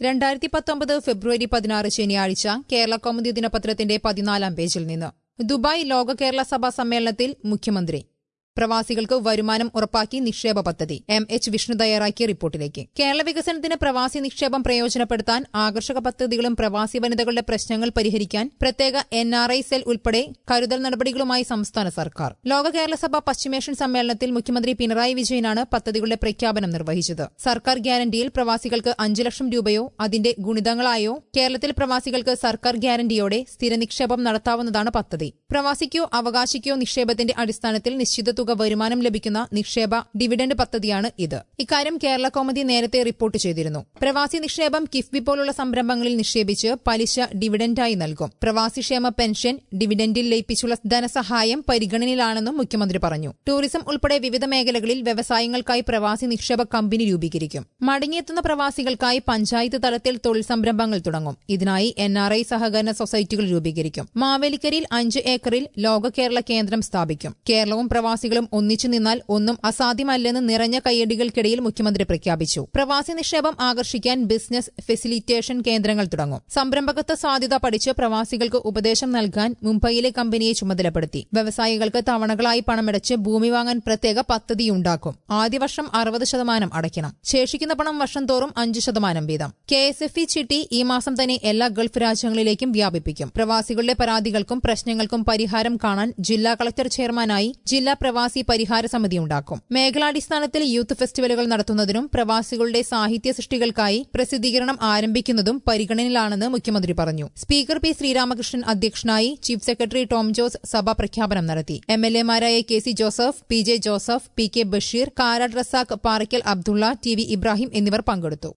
രണ്ടായിരത്തി പത്തൊമ്പത് ഫെബ്രുവരി പതിനാറ് ശനിയാഴ്ച കേരള കൗമുദി ദിനപത്രത്തിന്റെ പതിനാലാം പേജിൽ നിന്ന് ദുബായ് ലോക കേരള സഭാ സമ്മേളനത്തിൽ മുഖ്യമന്ത്രി പ്രവാസികൾക്ക് വരുമാനം ഉറപ്പാക്കി നിക്ഷേപ പദ്ധതി എം എച്ച് വിഷ്ണു തയ്യാറാക്കിയ റിപ്പോർട്ടിലേക്ക് കേരള വികസനത്തിന് പ്രവാസി നിക്ഷേപം പ്രയോജനപ്പെടുത്താൻ ആകർഷക പദ്ധതികളും പ്രവാസി വനിതകളുടെ പ്രശ്നങ്ങൾ പരിഹരിക്കാൻ പ്രത്യേക എൻ ആർ ഐ സെൽ ഉൾപ്പെടെ കരുതൽ നടപടികളുമായി സംസ്ഥാന സർക്കാർ ലോക കേരള സഭ പശ്ചിമേഷ്യൻ സമ്മേളനത്തിൽ മുഖ്യമന്ത്രി പിണറായി വിജയനാണ് പദ്ധതികളുടെ പ്രഖ്യാപനം നിർവഹിച്ചത് സർക്കാർ ഗ്യാരണ്ടിയിൽ പ്രവാസികൾക്ക് അഞ്ച് ലക്ഷം രൂപയോ അതിന്റെ ഗുണിതങ്ങളായോ കേരളത്തിൽ പ്രവാസികൾക്ക് സർക്കാർ ഗ്യാരണ്ടിയോടെ സ്ഥിര നിക്ഷേപം നടത്താവുന്നതാണ് പദ്ധതി പ്രവാസിക്കോ അവകാശിക്കോ നിക്ഷേപത്തിന്റെ അടിസ്ഥാനത്തിൽ നിശ്ചിത തുക വരുമാനം ലഭിക്കുന്ന നിക്ഷേപ ഡിവിഡന്റ് പദ്ധതിയാണ് ഇത് ഇക്കാര്യം കേരള കോമതി നേരത്തെ റിപ്പോർട്ട് ചെയ്തിരുന്നു പ്രവാസി നിക്ഷേപം കിഫ്ബി പോലുള്ള സംരംഭങ്ങളിൽ നിക്ഷേപിച്ച് പലിശ ഡിവിഡന്റായി നൽകും പ്രവാസി ക്ഷേമ പെൻഷൻ ഡിവിഡന്റിൽ ലയിപ്പിച്ചുള്ള ധനസഹായം പരിഗണനയിലാണെന്നും മുഖ്യമന്ത്രി പറഞ്ഞു ടൂറിസം ഉൾപ്പെടെ വിവിധ മേഖലകളിൽ വ്യവസായങ്ങൾക്കായി പ്രവാസി നിക്ഷേപ കമ്പനി രൂപീകരിക്കും മടങ്ങിയെത്തുന്ന പ്രവാസികൾക്കായി പഞ്ചായത്ത് തലത്തിൽ തൊഴിൽ സംരംഭങ്ങൾ തുടങ്ങും ഇതിനായി എൻ ആർ ഐ സഹകരണ സൊസൈറ്റികൾ രൂപീകരിക്കും മാവേലിക്കരയിൽ അഞ്ച് ഏക്കറിൽ ലോക കേരള കേന്ദ്രം സ്ഥാപിക്കും കേരളവും പ്രവാസികളും ഒന്നിച്ചു നിന്നാൽ ഒന്നും അസാധ്യമല്ലെന്ന് നിറഞ്ഞ കയ്യടികൾക്കിടയിൽ മുഖ്യമന്ത്രി പ്രഖ്യാപിച്ചു പ്രവാസി നിക്ഷേപം ആകർഷിക്കാൻ ബിസിനസ് ഫെസിലിറ്റേഷൻ കേന്ദ്രങ്ങൾ തുടങ്ങും സംരംഭകത്വ സാധ്യത പഠിച്ച് പ്രവാസികൾക്ക് ഉപദേശം നൽകാൻ മുംബൈയിലെ കമ്പനിയെ ചുമതലപ്പെടുത്തി വ്യവസായികൾക്ക് തവണകളായി പണമടച്ച് ഭൂമി വാങ്ങാൻ പ്രത്യേക പദ്ധതിയുണ്ടാക്കും ആദ്യ വർഷം അറുപത് ശതമാനം അടയ്ക്കണം ശേഷിക്കുന്ന പണം വർഷം തോറും അഞ്ച് ശതമാനം വീതം കെ എസ് എഫ് ഇ ചിട്ടി ഈ മാസം തന്നെ എല്ലാ ഗൾഫ് രാജ്യങ്ങളിലേക്കും വ്യാപിപ്പിക്കും പ്രവാസികളുടെ പരാതികൾക്കും പ്രശ്നങ്ങൾക്കും പരിഹാരം കാണാൻ ജില്ലാ കളക്ടർ ചെയർമാനായി ജില്ലാ പ്രവാസി പരിഹാര സമിതി ഉണ്ടാക്കും മേഖലാടിസ്ഥാനത്തിൽ യൂത്ത് ഫെസ്റ്റിവലുകൾ നടത്തുന്നതിനും പ്രവാസികളുടെ സാഹിത്യ സൃഷ്ടികൾക്കായി പ്രസിദ്ധീകരണം ആരംഭിക്കുന്നതും പരിഗണനയിലാണെന്ന് മുഖ്യമന്ത്രി പറഞ്ഞു സ്പീക്കർ പി ശ്രീരാമകൃഷ്ണൻ അധ്യക്ഷനായി ചീഫ് സെക്രട്ടറി ടോം ജോസ് സഭ പ്രഖ്യാപനം നടത്തി എം എൽ എമാരായ K C Joseph P J Joseph P K Basheer കാരാഡ് റസാഖ് പാറയ്ക്കൽ അബ്ദുള്ള ടി വി ഇബ്രാഹിം എന്നിവർ പങ്കെടുത്തു